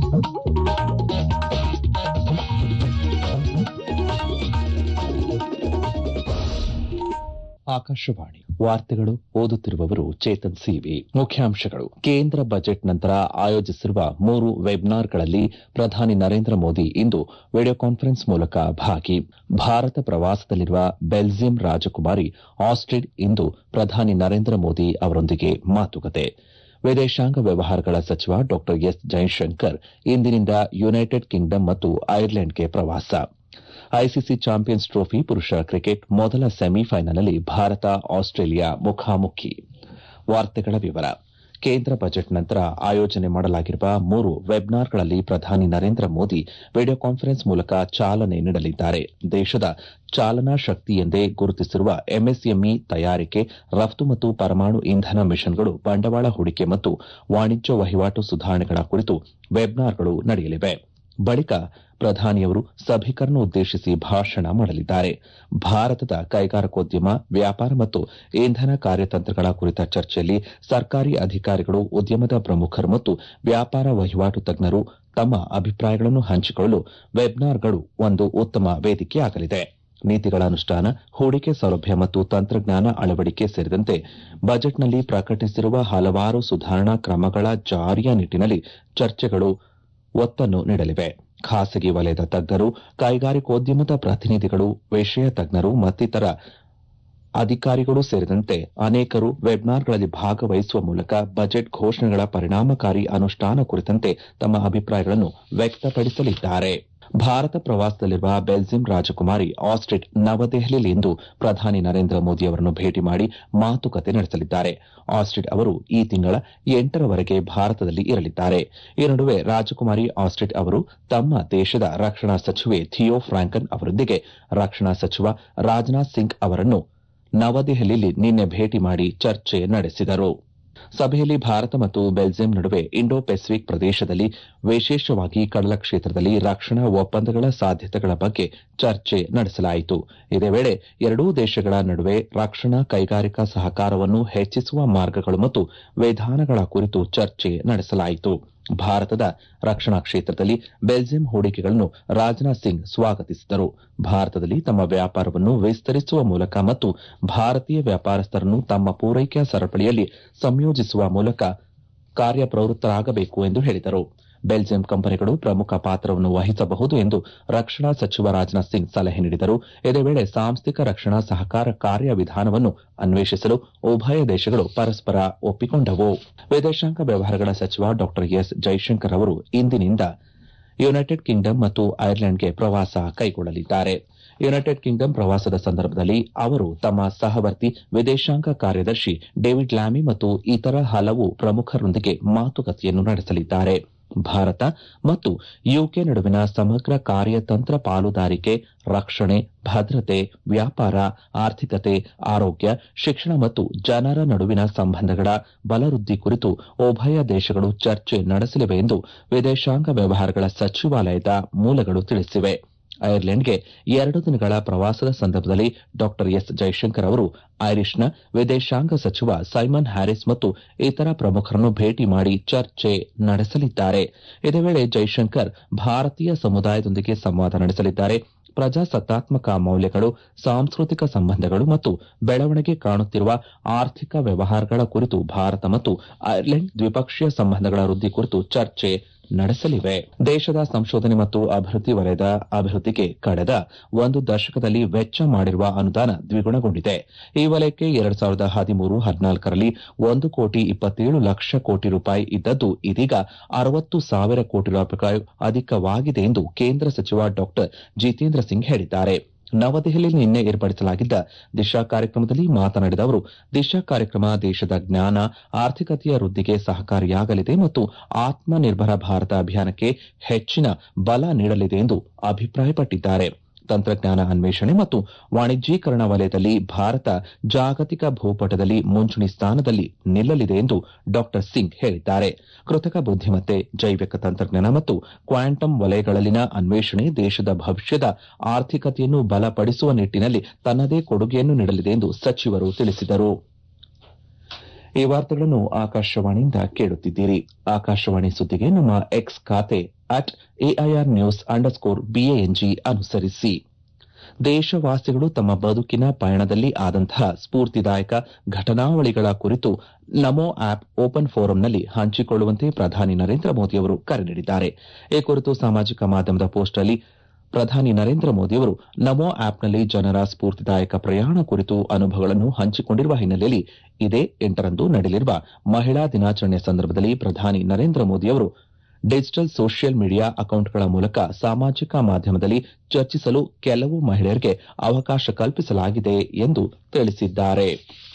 ಆಕಾಶವಾಣಿ ವಾರ್ತೆಗಳು ಓದುತ್ತಿರುವವರು ಚೇತನ್ ಸಿವಿ ಮುಖ್ಯಾಂಶಗಳು ಕೇಂದ್ರ ಬಜೆಟ್ ನಂತರ ಆಯೋಜಿಸಿರುವ ಮೂರು ವೆಬ್ನಾರ್ಗಳಲ್ಲಿ ಪ್ರಧಾನಿ ನರೇಂದ್ರ ಮೋದಿ ಇಂದು ವಿಡಿಯೋ ಕಾನ್ಫರೆನ್ಸ್ ಮೂಲಕ ಭಾಗಿ ಭಾರತ ಪ್ರವಾಸದಲ್ಲಿರುವ ಬೆಲ್ಜಿಯಂ ರಾಜಕುಮಾರಿ ಆಸ್ಟ್ರಿಡ್ ಇಂದು ಪ್ರಧಾನಿ ನರೇಂದ್ರ ಮೋದಿ ಅವರೊಂದಿಗೆ ಮಾತುಕತೆ ವಿದೇಶಾಂಗ ವ್ಯವಹಾರಗಳ ಸಚಿವ ಡಾ ಎಸ್ ಜೈಶಂಕರ್ ಇಂದಿನಿಂದ ಯುನೈಟೆಡ್ ಕಿಂಗ್ಡಮ್ ಮತ್ತು ಐರ್ಲೆಂಡ್ಗೆ ಪ್ರವಾಸ ಐಸಿಸಿ ಚಾಂಪಿಯನ್ಸ್ ಟ್ರೋಫಿ ಪುರುಷರ ಕ್ರಿಕೆಟ್ ಮೊದಲ ಸೆಮಿಫೈನಲ್ನಲ್ಲಿ ಭಾರತ ಆಸ್ಟ್ರೇಲಿಯಾ ಮುಖಾಮುಖಿ ವಾರ್ತೆಗಳ ವಿವರ ಕೇಂದ್ರ ಬಜೆಟ್ ನಂತರ ಆಯೋಜನೆ ಮಾಡಲಾಗಿರುವ ಮೂರು ವೆಬ್ನಾರ್ಗಳಲ್ಲಿ ಪ್ರಧಾನಿ ನರೇಂದ್ರ ಮೋದಿ ವಿಡಿಯೋ ಕಾನ್ಫರೆನ್ಸ್ ಮೂಲಕ ಚಾಲನೆ ನೀಡಲಿದ್ದಾರೆ ದೇಶದ ಚಾಲನಾ ಶಕ್ತಿ ಎಂದೇ ಗುರುತಿಸಿರುವ ಎಂಎಸ್ಎಂಇ ತಯಾರಿಕೆ ರಫ್ತು ಮತ್ತು ಪರಮಾಣು ಇಂಧನ ಮಿಷನ್ಗಳು ಬಂಡವಾಳ ಹೂಡಿಕೆ ಮತ್ತು ವಾಣಿಜ್ಯ ವಹಿವಾಟು ಸುಧಾರಣೆಗಳ ಕುರಿತು ವೆಬ್ನಾರ್ಗಳು ನಡೆಯಲಿವೆ ಬಳಿಕ ಪ್ರಧಾನಿಯವರು ಸಭಿಕರನ್ನು ಉದ್ದೇಶಿಸಿ ಭಾಷಣ ಮಾಡಲಿದ್ದಾರೆ ಭಾರತದ ಕೈಗಾರಿಕೋದ್ಯಮ ವ್ಯಾಪಾರ ಮತ್ತು ಇಂಧನ ಕಾರ್ಯತಂತ್ರಗಳ ಕುರಿತ ಚರ್ಚೆಯಲ್ಲಿ ಸರ್ಕಾರಿ ಅಧಿಕಾರಿಗಳು ಉದ್ಯಮದ ಪ್ರಮುಖರು ಮತ್ತು ವ್ಯಾಪಾರ ವಹಿವಾಟು ತಜ್ಞರು ತಮ್ಮ ಅಭಿಪ್ರಾಯಗಳನ್ನು ಹಂಚಿಕೊಳ್ಳಲು ವೆಬ್ನಾರ್ಗಳು ಒಂದು ಉತ್ತಮ ವೇದಿಕೆಯಾಗಲಿದೆ ನೀತಿಗಳ ಅನುಷ್ಠಾನ ಹೂಡಿಕೆ ಸೌಲಭ್ಯ ಮತ್ತು ತಂತ್ರಜ್ಞಾನ ಅಳವಡಿಕೆ ಸೇರಿದಂತೆ ಬಜೆಟ್ನಲ್ಲಿ ಪ್ರಕಟಿಸಿರುವ ಹಲವಾರು ಸುಧಾರಣಾ ಕ್ರಮಗಳ ಜಾರಿಯ ನಿಟ್ಟಿನಲ್ಲಿ ಚರ್ಚೆಗಳು ಒತ್ತನ್ನು ನೀಡಲಿವೆ ಖಾಸಗಿ ವಲಯದ ತಜ್ಞರು ಕೈಗಾರಿಕೋದ್ಯಮದ ಪ್ರತಿನಿಧಿಗಳು ವಿಷಯ ತಜ್ಞರು ಮತ್ತಿತರ ಅಧಿಕಾರಿಗಳು ಸೇರಿದಂತೆ ಅನೇಕರು ವೆಬ್ನಾರ್ಗಳಲ್ಲಿ ಭಾಗವಹಿಸುವ ಮೂಲಕ ಬಜೆಟ್ ಘೋಷಣೆಗಳ ಪರಿಣಾಮಕಾರಿ ಅನುಷ್ಠಾನ ಕುರಿತಂತೆ ತಮ್ಮ ಅಭಿಪ್ರಾಯಗಳನ್ನು ವ್ಯಕ್ತಪಡಿಸಲಿದ್ದಾರೆ ಭಾರತ ಪ್ರವಾಸದಲ್ಲಿರುವ ಬೆಲ್ಜಿಯಂ ರಾಜಕುಮಾರಿ ಆಸ್ಟ್ರಿಡ್ ನವದೆಹಲಿಯಲ್ಲಿಂದು ಪ್ರಧಾನಿ ನರೇಂದ್ರ ಮೋದಿ ಅವರನ್ನು ಭೇಟಿ ಮಾಡಿ ಮಾತುಕತೆ ನಡೆಸಲಿದ್ದಾರೆ ಆಸ್ಟ್ರಿಡ್ ಅವರು ಈ ತಿಂಗಳ ಎಂಟರವರೆಗೆ ಭಾರತದಲ್ಲಿ ಇರಲಿದ್ದಾರೆ ಈ ನಡುವೆ ರಾಜಕುಮಾರಿ ಆಸ್ಟ್ರಿಡ್ ಅವರು ತಮ್ಮ ದೇಶದ ರಕ್ಷಣಾ ಸಚಿವೆ ಥಿಯೋ ಫ್ರಾಂಕನ್ ಅವರೊಂದಿಗೆ ರಕ್ಷಣಾ ಸಚಿವ ರಾಜನಾಥ್ ಸಿಂಗ್ ಅವರನ್ನು ನವದೆಹಲಿಯಲ್ಲಿ ನಿನ್ನೆ ಭೇಟಿ ಮಾಡಿ ಚರ್ಚೆ ನಡೆಸಿದರು ಸಭೆಯಲ್ಲಿ ಭಾರತ ಮತ್ತು ಬೆಲ್ಜಿಯಂ ನಡುವೆ ಇಂಡೋ ಪೆಸಿಫಿಕ್ ಪ್ರದೇಶದಲ್ಲಿ ವಿಶೇಷವಾಗಿ ಕಡಲ ಕ್ಷೇತ್ರದಲ್ಲಿ ರಕ್ಷಣಾ ಒಪ್ಪಂದಗಳ ಸಾಧ್ಯತೆಗಳ ಬಗ್ಗೆ ಚರ್ಚೆ ನಡೆಸಲಾಯಿತು ಇದೇ ವೇಳೆ ಎರಡೂ ದೇಶಗಳ ನಡುವೆ ರಕ್ಷಣಾ ಕೈಗಾರಿಕಾ ಸಹಕಾರವನ್ನು ಹೆಚ್ಚಿಸುವ ಮಾರ್ಗಗಳು ಮತ್ತು ವಿಧಾನಗಳ ಕುರಿತು ಚರ್ಚೆ ನಡೆಸಲಾಯಿತು ಭಾರತದ ರಕ್ಷಣಾ ಕ್ಷೇತ್ರದಲ್ಲಿ ಬೆಲ್ಜಿಯಂ ಹೂಡಿಕೆಗಳನ್ನು ರಾಜನಾಥ್ ಸಿಂಗ್ ಸ್ವಾಗತಿಸಿದರು ಭಾರತದಲ್ಲಿ ತಮ್ಮ ವ್ಯಾಪಾರವನ್ನು ವಿಸ್ತರಿಸುವ ಮೂಲಕ ಮತ್ತು ಭಾರತೀಯ ವ್ಯಾಪಾರಸ್ಥರನ್ನು ತಮ್ಮ ಪೂರೈಕೆಯ ಸರಪಳಿಯಲ್ಲಿ ಸಂಯೋಜಿಸುವ ಮೂಲಕ ಕಾರ್ಯಪ್ರವೃತ್ತರಾಗಬೇಕು ಎಂದು ಹೇಳಿದರು ಬೆಲ್ಜಿಯಂ ಕಂಪನಿಗಳು ಪ್ರಮುಖ ಪಾತ್ರವನ್ನು ವಹಿಸಬಹುದು ಎಂದು ರಕ್ಷಣಾ ಸಚಿವ ರಾಜನಾಥ್ ಸಿಂಗ್ ಸಲಹೆ ನೀಡಿದರು ಇದೇ ವೇಳೆ ಸಾಂಸ್ಥಿಕ ರಕ್ಷಣಾ ಸಹಕಾರ ಕಾರ್ಯವಿಧಾನವನ್ನು ಅನ್ವೇಷಿಸಲು ಉಭಯ ದೇಶಗಳು ಪರಸ್ಪರ ಒಪ್ಪಿಕೊಂಡವು ವಿದೇಶಾಂಗ ವ್ಯವಹಾರಗಳ ಸಚಿವ ಡಾ ಎಸ್ ಜೈಶಂಕರ್ ಅವರು ಇಂದಿನಿಂದ ಯುನೈಟೆಡ್ ಕಿಂಗ್ಡಮ್ ಮತ್ತು ಐರ್ಲೆಂಡ್ಗೆ ಪ್ರವಾಸ ಕೈಗೊಳ್ಳಲಿದ್ದಾರೆ ಯುನೈಟೆಡ್ ಕಿಂಗ್ಡಮ್ ಪ್ರವಾಸದ ಸಂದರ್ಭದಲ್ಲಿ ಅವರು ತಮ್ಮ ಸಹವರ್ತಿ ವಿದೇಶಾಂಗ ಕಾರ್ಯದರ್ಶಿ ಡೇವಿಡ್ ಲ್ಯಾಮಿ ಮತ್ತು ಇತರ ಹಲವು ಪ್ರಮುಖರೊಂದಿಗೆ ಮಾತುಕತೆಯನ್ನು ನಡೆಸಲಿದ್ದಾರೆ ಭಾರತ ಮತ್ತು ಯುಕೆ ನಡುವಿನ ಸಮಗ್ರ ಕಾರ್ಯತಂತ್ರ ಪಾಲುದಾರಿಕೆ ರಕ್ಷಣೆ ಭದ್ರತೆ ವ್ಯಾಪಾರ ಆರ್ಥಿಕತೆ ಆರೋಗ್ಯ ಶಿಕ್ಷಣ ಮತ್ತು ಜನರ ನಡುವಿನ ಸಂಬಂಧಗಳ ಬಲವೃದ್ಧಿ ಕುರಿತು ಉಭಯ ದೇಶಗಳು ಚರ್ಚೆ ನಡೆಸಲಿವೆ ಎಂದು ವಿದೇಶಾಂಗ ವ್ಯವಹಾರಗಳ ಸಚಿವಾಲಯದ ಮೂಲಗಳು ತಿಳಿಸಿವೆ ಐರ್ಲೆಂಡ್ಗೆ ಎರಡು ದಿನಗಳ ಪ್ರವಾಸದ ಸಂದರ್ಭದಲ್ಲಿ ಡಾ ಎಸ್ ಜೈಶಂಕರ್ ಅವರು ಐರಿಷ್ನ ವಿದೇಶಾಂಗ ಸಚಿವ ಸೈಮನ್ ಹ್ಯಾರಿಸ್ ಮತ್ತು ಇತರ ಪ್ರಮುಖರನ್ನು ಭೇಟಿ ಮಾಡಿ ಚರ್ಚೆ ನಡೆಸಲಿದ್ದಾರೆ ಇದೇ ವೇಳೆ ಜೈಶಂಕರ್ ಭಾರತೀಯ ಸಮುದಾಯದೊಂದಿಗೆ ಸಂವಾದ ನಡೆಸಲಿದ್ದಾರೆ ಪ್ರಜಾಸತ್ತಾತ್ಮಕ ಮೌಲ್ಯಗಳು ಸಾಂಸ್ಕೃತಿಕ ಸಂಬಂಧಗಳು ಮತ್ತು ಬೆಳವಣಿಗೆ ಕಾಣುತ್ತಿರುವ ಆರ್ಥಿಕ ವ್ಯವಹಾರಗಳ ಕುರಿತು ಭಾರತ ಮತ್ತು ಐರ್ಲೆಂಡ್ ದ್ವಿಪಕ್ಷೀಯ ಸಂಬಂಧಗಳ ವೃದ್ಧಿ ಕುರಿತು ಚರ್ಚೆ ನಡೆಸಲಿವೆ ದೇಶದ ಸಂಶೋಧನೆ ಮತ್ತು ಅಭಿವೃದ್ಧಿ ವಲಯದ ಅಭಿವೃದ್ಧಿಗೆ ಕಳೆದ ಒಂದು ದಶಕದಲ್ಲಿ ವೆಚ್ಚ ಮಾಡಿರುವ ಅನುದಾನ ದ್ವಿಗುಣಗೊಂಡಿದೆ ಈ ವಲಯಕ್ಕೆ ಎರಡು ಸಾವಿರದ ಹದಿಮೂರು ಹದಿನಾಲ್ಕರಲ್ಲಿ ಒಂದು ಕೋಟಿ ಇಪ್ಪತ್ತೇಳು ಲಕ್ಷ ಕೋಟಿ ರೂಪಾಯಿ ಇದ್ದದ್ದು ಇದೀಗ ಅರವತ್ತು ಸಾವಿರ ಕೋಟಿ ರೂಪಾಯಿ ಅಧಿಕವಾಗಿದೆ ಎಂದು ಕೇಂದ್ರ ಸಚಿವ ಡಾ ಜಿತೇಂದ್ರ ಸಿಂಗ್ ಹೇಳಿದ್ದಾರೆ ನವದೆಹಲಿಯಲ್ಲಿ ನಿನ್ನೆ ಏರ್ಪಡಿಸಲಾಗಿದ್ದ ದಿಶಾ ಕಾರ್ಯಕ್ರಮದಲ್ಲಿ ಮಾತನಾಡಿದ ಅವರು ದಿಶಾ ಕಾರ್ಯಕ್ರಮ ದೇಶದ ಜ್ಞಾನ ಆರ್ಥಿಕತೆಯ ವೃದ್ಧಿಗೆ ಸಹಕಾರಿಯಾಗಲಿದೆ ಮತ್ತು ಆತ್ಮನಿರ್ಭರ ಭಾರತ ಅಭಿಯಾನಕ್ಕೆ ಹೆಚ್ಚಿನ ಬಲ ನೀಡಲಿದೆ ಎಂದು ಅಭಿಪ್ರಾಯಪಟ್ಟಿದ್ದಾರೆ ತಂತ್ರಜ್ಞಾನ ಅನ್ವೇಷಣೆ ಮತ್ತು ವಾಣಿಜ್ಯೀಕರಣ ವಲಯದಲ್ಲಿ ಭಾರತ ಜಾಗತಿಕ ಭೂಪಟದಲ್ಲಿ ಮುಂಚೂಣಿ ಸ್ಥಾನದಲ್ಲಿ ನಿಲ್ಲಲಿದೆ ಎಂದು ಡಾ ಸಿಂಗ್ ಹೇಳಿದ್ದಾರೆ ಕೃತಕ ಬುದ್ದಿಮತ್ತೆ ಜೈವಿಕ ತಂತ್ರಜ್ಞಾನ ಮತ್ತು ಕ್ವಾಂಟಮ್ ವಲಯಗಳಲ್ಲಿನ ಅನ್ವೇಷಣೆ ದೇಶದ ಭವಿಷ್ಯದ ಆರ್ಥಿಕತೆಯನ್ನು ಬಲಪಡಿಸುವ ನಿಟ್ಟಿನಲ್ಲಿ ತನ್ನದೇ ಕೊಡುಗೆಯನ್ನು ನೀಡಲಿದೆ ಎಂದು ಸಚಿವರು ತಿಳಿಸಿದರು ಈ ವಾರ್ತೆಗಳನ್ನು ಆಕಾಶವಾಣಿಯಿಂದ ಕೇಳುತ್ತಿದ್ದೀರಿ ಆಕಾಶವಾಣಿ ಸುದ್ದಿಗೆ ನಮ್ಮ ಎಕ್ಸ್ ಖಾತೆ at AIR news underscore BANG ಅನುಸರಿಸಿ ದೇಶವಾಸಿಗಳು ತಮ್ಮ ಬದುಕಿನ ಪಯಣದಲ್ಲಿ ಆದಂತಹ ಸ್ಫೂರ್ತಿದಾಯಕ ಘಟನಾವಳಿಗಳ ಕುರಿತು ನಮೋ ಆಪ್ ಓಪನ್ ಫೋರಂನಲ್ಲಿ ಹಂಚಿಕೊಳ್ಳುವಂತೆ ಪ್ರಧಾನಿ ನರೇಂದ್ರ ಮೋದಿಯವರು ಕರೆ ನೀಡಿದ್ದಾರೆ ಈ ಕುರಿತು ಸಾಮಾಜಿಕ ಮಾಧ್ಯಮದ ಪೋಸ್ಟ್ನಲ್ಲಿ ಪ್ರಧಾನಿ ನರೇಂದ್ರ ಮೋದಿಯವರು ನಮೋ ಆಪ್ನಲ್ಲಿ ಜನರ ಸ್ಫೂರ್ತಿದಾಯಕ ಪ್ರಯಾಣ ಕುರಿತು ಅನುಭವಗಳನ್ನು ಹಂಚಿಕೊಂಡಿರುವ ಹಿನ್ನೆಲೆಯಲ್ಲಿ ಇದೇ ಎಂಟರಂದು ನಡೆಯಲಿರುವ ಮಹಿಳಾ ದಿನಾಚರಣೆ ಸಂದರ್ಭದಲ್ಲಿ ಪ್ರಧಾನಿ ನರೇಂದ್ರ ಮೋದಿಯವರು ಡಿಜಿಟಲ್ ಸೋಷಿಯಲ್ ಮೀಡಿಯಾ ಅಕೌಂಟ್ಗಳ ಮೂಲಕ ಸಾಮಾಜಿಕ ಮಾಧ್ಯಮದಲ್ಲಿ ಚರ್ಚಿಸಲು ಕೆಲವು ಮಹಿಳೆಯರಿಗೆ ಅವಕಾಶ ಕಲ್ಪಿಸಲಾಗಿದೆ ಎಂದು ತಿಳಿಸಿದ್ದಾರೆ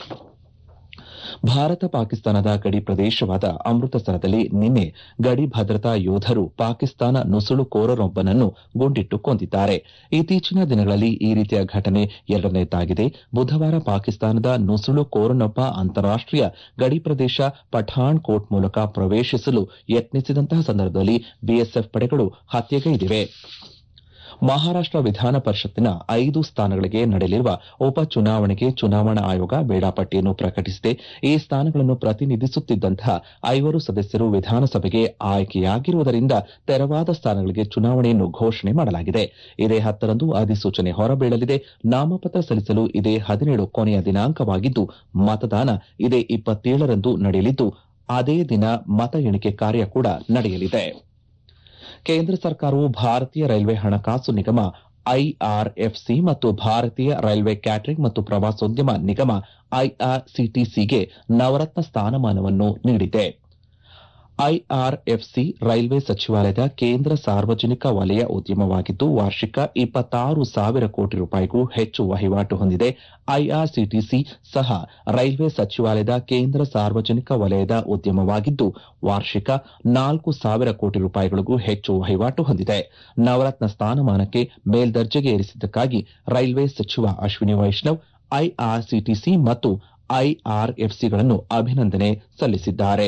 ಭಾರತ ಪಾಕಿಸ್ತಾನದ ಗಡಿ ಪ್ರದೇಶವಾದ ಅಮೃತಸರದಲ್ಲಿ ನಿನ್ನೆ ಗಡಿ ಭದ್ರತಾ ಯೋಧರು ಪಾಕಿಸ್ತಾನ ನುಸುಳುಕೋರರೊಬ್ಬನನ್ನು ಗುಂಡಿಟ್ಟು ಕೊಂದಿದ್ದಾರೆ ಇತ್ತೀಚಿನ ದಿನಗಳಲ್ಲಿ ಈ ರೀತಿಯ ಘಟನೆ ಎರಡನೇದಾಗಿದೆ ಬುಧವಾರ ಪಾಕಿಸ್ತಾನದ ನುಸುಳುಕೋರನೊಬ್ಬ ಅಂತಾರಾಷ್ಟೀಯ ಗಡಿ ಪ್ರದೇಶ ಪಠಾಣ್ ಕೋಟ್ ಮೂಲಕ ಪ್ರವೇಶಿಸಲು ಯತ್ನಿಸಿದಂತಹ ಸಂದರ್ಭದಲ್ಲಿ ಬಿಎಸ್ಎಫ್ ಪಡೆಗಳು ಹತ್ಯೆಗೈದಿವೆ ಮಹಾರಾಷ್ಟ ವಿಧಾನ ಪರಿಷತ್ತಿನ ಐದು ಸ್ಥಾನಗಳಿಗೆ ನಡೆಯಲಿರುವ ಉಪಚುನಾವಣೆಗೆ ಚುನಾವಣಾ ಆಯೋಗ ವೇಳಾಪಟ್ಟಿಯನ್ನು ಪ್ರಕಟಿಸಿದೆ ಈ ಸ್ಥಾನಗಳನ್ನು ಪ್ರತಿನಿಧಿಸುತ್ತಿದ್ದಂತಹ ಐವರು ಸದಸ್ಯರು ವಿಧಾನಸಭೆಗೆ ಆಯ್ಕೆಯಾಗಿರುವುದರಿಂದ ತೆರವಾದ ಸ್ಥಾನಗಳಿಗೆ ಚುನಾವಣೆಯನ್ನು ಘೋಷಣೆ ಮಾಡಲಾಗಿದೆ ಇದೇ ಹತ್ತರಂದು ಅಧಿಸೂಚನೆ ಹೊರಬೀಳಲಿದೆ ನಾಮಪತ್ರ ಸಲ್ಲಿಸಲು ಇದೇ ಹದಿನೇಳು ಕೊನೆಯ ದಿನಾಂಕವಾಗಿದ್ದು ಮತದಾನ ಇದೇ ಇಪ್ಪತ್ತೇಳರಂದು ನಡೆಯಲಿದ್ದು ಅದೇ ದಿನ ಮತ ಎಣಿಕೆ ಕಾರ್ಯ ಕೂಡ ನಡೆಯಲಿದೆ ಕೇಂದ್ರ ಸರ್ಕಾರವು ಭಾರತೀಯ ರೈಲ್ವೆ ಹಣಕಾಸು ನಿಗಮ ಐಆರ್ಎಫ್ಸಿ ಮತ್ತು ಭಾರತೀಯ ರೈಲ್ವೆ ಕ್ಯಾಟರಿಂಗ್ ಮತ್ತು ಪ್ರವಾಸೋದ್ಯಮ ನಿಗಮ ಐಆರ್ಸಿಟಿಸಿಗೆ ನವರತ್ನ ಸ್ಥಾನಮಾನವನ್ನು ನೀಡಿದೆ ಐಆರ್ಎಫ್ಸಿ ರೈಲ್ವೆ ಸಚಿವಾಲಯದ ಕೇಂದ್ರ ಸಾರ್ವಜನಿಕ ವಲಯ ಉದ್ಯಮವಾಗಿದ್ದು ವಾರ್ಷಿಕ ಇಪ್ಪತ್ತಾರು ಸಾವಿರ ಕೋಟಿ ರೂಪಾಯಿಗೂ ಹೆಚ್ಚು ವಹಿವಾಟು ಹೊಂದಿದೆ ಐಆರ್ಸಿಟಿಸಿ ಸಹ ರೈಲ್ವೆ ಸಚಿವಾಲಯದ ಕೇಂದ್ರ ಸಾರ್ವಜನಿಕ ವಲಯದ ಉದ್ಯಮವಾಗಿದ್ದು ವಾರ್ಷಿಕ ನಾಲ್ಕು ಸಾವಿರ ಕೋಟಿ ರೂಪಾಯಿಗಳಿಗೂ ಹೆಚ್ಚು ವಹಿವಾಟು ಹೊಂದಿದೆ ನವರತ್ನ ಸ್ಥಾನಮಾನಕ್ಕೆ ಮೇಲ್ದರ್ಜೆಗೆ ಏರಿಸಿದ್ದಕ್ಕಾಗಿ ರೈಲ್ವೆ ಸಚಿವ ಅಶ್ವಿನಿ ವೈಷ್ಣವ್ ಐಆರ್ಸಿಟಿಸಿ ಮತ್ತು ಐಆರ್ಎಫ್ಸಿಗಳನ್ನು ಅಭಿನಂದನೆ ಸಲ್ಲಿಸಿದ್ದಾರೆ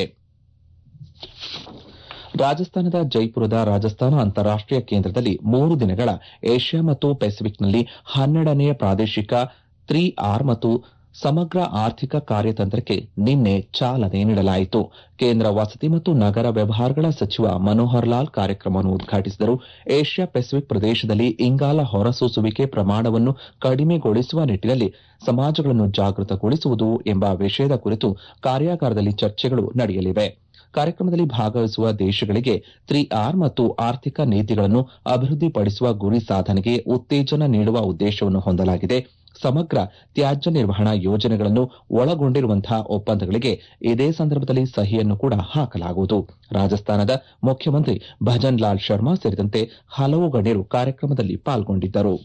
ರಾಜಸ್ಥಾನದ ಜೈಪುರದ ರಾಜಸ್ಥಾನ ಅಂತಾರಾಷ್ಟೀಯ ಕೇಂದ್ರದಲ್ಲಿ ಮೂರು ದಿನಗಳ ಏಷ್ಯಾ ಮತ್ತು ಪೆಸಿಫಿಕ್ನಲ್ಲಿ ಹನ್ನೆರಡನೆಯ ಪ್ರಾದೇಶಿಕ ತ್ರೀ ಆರ್ ಮತ್ತು ಸಮಗ್ರ ಆರ್ಥಿಕ ಕಾರ್ಯತಂತ್ರಕ್ಕೆ ನಿನ್ನೆ ಚಾಲನೆ ನೀಡಲಾಯಿತು ಕೇಂದ್ರ ವಸತಿ ಮತ್ತು ನಗರ ವ್ಯವಹಾರಗಳ ಸಚಿವ ಮನೋಹರ್ ಲಾಲ್ ಕಾರ್ಯಕ್ರಮವನ್ನು ಉದ್ಘಾಟಿಸಿದರು ಏಷ್ಯಾ ಪೆಸಿಫಿಕ್ ಪ್ರದೇಶದಲ್ಲಿ ಇಂಗಾಲ ಹೊರಸೂಸುವಿಕೆ ಪ್ರಮಾಣವನ್ನು ಕಡಿಮೆಗೊಳಿಸುವ ನಿಟ್ಟಿನಲ್ಲಿ ಸಮಾಜಗಳನ್ನು ಜಾಗೃತಗೊಳಿಸುವುದು ಎಂಬ ವಿಷಯದ ಕುರಿತು ಕಾರ್ಯಾಗಾರದಲ್ಲಿ ಚರ್ಚೆಗಳು ನಡೆಯಲಿವೆ ಕಾರ್ಯಕ್ರಮದಲ್ಲಿ ಭಾಗವಹಿಸುವ ದೇಶಗಳಿಗೆ ತ್ರೀ ಆರ್ ಮತ್ತು ಆರ್ಥಿಕ ನೀತಿಗಳನ್ನು ಅಭಿವೃದ್ಧಿಪಡಿಸುವ ಗುರಿ ಸಾಧನೆಗೆ ಉತ್ತೇಜನ ನೀಡುವ ಉದ್ದೇಶವನ್ನು ಹೊಂದಲಾಗಿದೆ ಸಮಗ್ರ ತ್ಯಾಜ್ಯ ನಿರ್ವಹಣಾ ಯೋಜನೆಗಳನ್ನು ಒಳಗೊಂಡಿರುವಂತಹ ಒಪ್ಪಂದಗಳಿಗೆ ಇದೇ ಸಂದರ್ಭದಲ್ಲಿ ಸಹಿಯನ್ನು ಕೂಡ ಹಾಕಲಾಗುವುದು ರಾಜಸ್ಥಾನದ ಮುಖ್ಯಮಂತ್ರಿ ಭಜನ್ ಲಾಲ್ ಶರ್ಮಾ ಸೇರಿದಂತೆ ಹಲವು ಗಣ್ಯರು ಕಾರ್ಯಕ್ರಮದಲ್ಲಿ ಪಾಲ್ಗೊಂಡಿದ್ದರು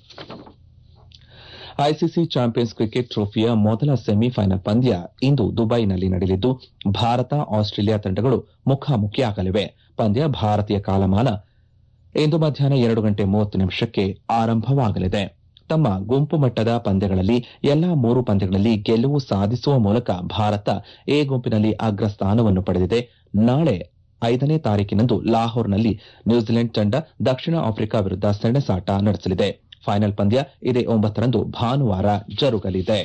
ಐಸಿಸಿ ಚಾಂಪಿಯನ್ಸ್ ಕ್ರಿಕೆಟ್ ಟ್ರೋಫಿಯ ಮೊದಲ ಸೆಮಿಫೈನಲ್ ಪಂದ್ಯ ಇಂದು ದುಬೈನಲ್ಲಿ ನಡೆಯಲಿದ್ದು ಭಾರತ ಆಸ್ಟ್ರೇಲಿಯಾ ತಂಡಗಳು ಮುಖಾಮುಖಿಯಾಗಲಿವೆ ಪಂದ್ಯ ಭಾರತೀಯ ಕಾಲಮಾನ ಇಂದು ಮಧ್ಯಾಹ್ನ ಎರಡು ಗಂಟೆ ಮೂವತ್ತು ನಿಮಿಷಕ್ಕೆ ಆರಂಭವಾಗಲಿದೆ ತಮ್ಮ ಗುಂಪು ಮಟ್ಟದ ಪಂದ್ಯಗಳಲ್ಲಿ ಎಲ್ಲಾ ಮೂರು ಪಂದ್ಯಗಳಲ್ಲಿ ಗೆಲುವು ಸಾಧಿಸುವ ಮೂಲಕ ಭಾರತ ಎ ಗುಂಪಿನಲ್ಲಿ ಅಗ್ರಸ್ಥಾನವನ್ನು ಪಡೆದಿದೆ ನಾಳೆ ಐದನೇ ತಾರೀಕಿನಂದು ಲಾಹೋರ್ನಲ್ಲಿ ನ್ಯೂಜಿಲೆಂಡ್ ತಂಡ ದಕ್ಷಿಣ ಆಫ್ರಿಕಾ ವಿರುದ್ಧ ಸೆಣಸಾಟ ನಡೆಸಲಿದೆ ಫೈನಲ್ ಪಂದ್ಯ ಇದೇ ಒಂಬತ್ತರಂದು ಭಾನುವಾರ ಜರುಗಲಿದೆ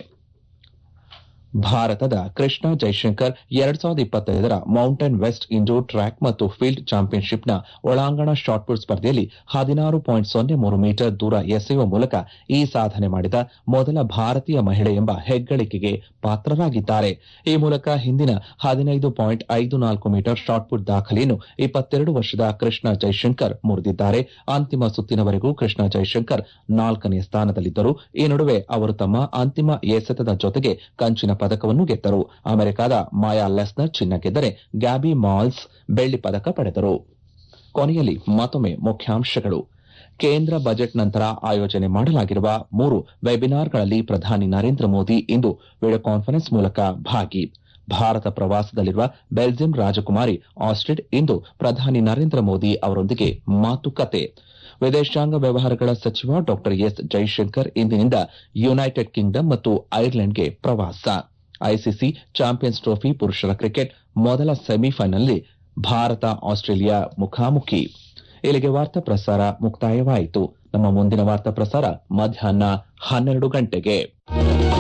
ಭಾರತದ ಕೃಷ್ಣ ಜೈಶಂಕರ್ ಎರಡ್ ಸಾವಿರದ ಇಪ್ಪತ್ತೈದರ ಮೌಂಟೇನ್ ವೆಸ್ಟ್ ಇಂಡೋರ್ ಟ್ರ್ಯಾಕ್ ಮತ್ತು ಫೀಲ್ಡ್ ಚಾಂಪಿಯನ್ಶಿಪ್ನ ಒಳಾಂಗಣ ಶಾಟ್ಪುಟ್ ಸ್ಪರ್ಧೆಯಲ್ಲಿ ಹದಿನಾರು ಪಾಯಿಂಟ್ ಸೊನ್ನೆ ಮೂರು ಮೀಟರ್ ದೂರ ಎಸೆಯುವ ಮೂಲಕ ಈ ಸಾಧನೆ ಮಾಡಿದ ಮೊದಲ ಭಾರತೀಯ ಮಹಿಳೆ ಎಂಬ ಹೆಗ್ಗಳಿಕೆಗೆ ಪಾತ್ರರಾಗಿದ್ದಾರೆ ಈ ಮೂಲಕ ಹಿಂದಿನ ಹದಿನೈದು ಪಾಯಿಂಟ್ ಐದು ನಾಲ್ಕು ಮೀಟರ್ ಶಾಟ್ಪುಟ್ ದಾಖಲೆಯನ್ನು ಇಪ್ಪತ್ತೆರಡು ವರ್ಷದ ಕೃಷ್ಣ ಜೈಶಂಕರ್ ಮುರಿದಿದ್ದಾರೆ ಅಂತಿಮ ಸುತ್ತಿನವರೆಗೂ ಕೃಷ್ಣ ಜೈಶಂಕರ್ ನಾಲ್ಕನೇ ಸ್ಥಾನದಲ್ಲಿದ್ದರು ಈ ನಡುವೆ ಅವರು ತಮ್ಮ ಅಂತಿಮ ಎಸೆತದ ಜೊತೆಗೆ ಕಂಚಿನ ಪದಕವನ್ನು ಗೆದ್ದರು ಅಮೆರಿಕದ ಮಾಯಾ ಲೆಸ್ನರ್ ಚಿನ್ನ ಗೆದ್ದರೆ ಗ್ಯಾಬಿ ಮಾಲ್ಸ್ ಬೆಳ್ಳಿ ಪದಕ ಪಡೆದರು ಕೊನೆಯಲ್ಲಿ ಮತ್ತೊಮ್ಮೆ ಮುಖ್ಯಾಂಶಗಳು ಕೇಂದ್ರ ಬಜೆಟ್ ನಂತರ ಆಯೋಜನೆ ಮಾಡಲಾಗಿರುವ ಮೂರು ವೆಬಿನಾರ್ಗಳಲ್ಲಿ ಪ್ರಧಾನಿ ನರೇಂದ್ರ ಮೋದಿ ಇಂದು ವಿಡಿಯೋ ಕಾನ್ಫರೆನ್ಸ್ ಮೂಲಕ ಭಾಗಿ ಭಾರತ ಪ್ರವಾಸದಲ್ಲಿರುವ ಬೆಲ್ಜಿಯಂ ರಾಜಕುಮಾರಿ ಆಸ್ಟ್ರಿಡ್ ಇಂದು ಪ್ರಧಾನಿ ನರೇಂದ್ರ ಮೋದಿ ಅವರೊಂದಿಗೆ ಮಾತುಕತೆ ವಿದೇಶಾಂಗ ವ್ಯವಹಾರಗಳ ಸಚಿವ ಡಾ ಎಸ್ ಜೈಶಂಕರ್ ಇಂದಿನಿಂದ ಯುನೈಟೆಡ್ ಕಿಂಗ್ಡಮ್ ಮತ್ತು ಐರ್ಲೆಂಡ್ಗೆ ಪ್ರವಾಸ ಐಸಿಸಿ ಚಾಂಪಿಯನ್ಸ್ ಟ್ರೋಫಿ ಪುರುಷರ ಕ್ರಿಕೆಟ್ ಮೊದಲ ಸೆಮಿಫೈನಲ್ನಲ್ಲಿ ಭಾರತ ಆಸ್ಟ್ರೇಲಿಯಾ ಮುಖಾಮುಖಿ ಇಲ್ಲಿಗೆ ವಾರ್ತಾ ಪ್ರಸಾರ ಮುಕ್ತಾಯವಾಯಿತು ನಮ್ಮ ಮುಂದಿನ ವಾರ್ತಾ ಪ್ರಸಾರ ಮಧ್ಯಾಹ್ನ ಹನ್ನೆರಡು ಗಂಟೆಗೆ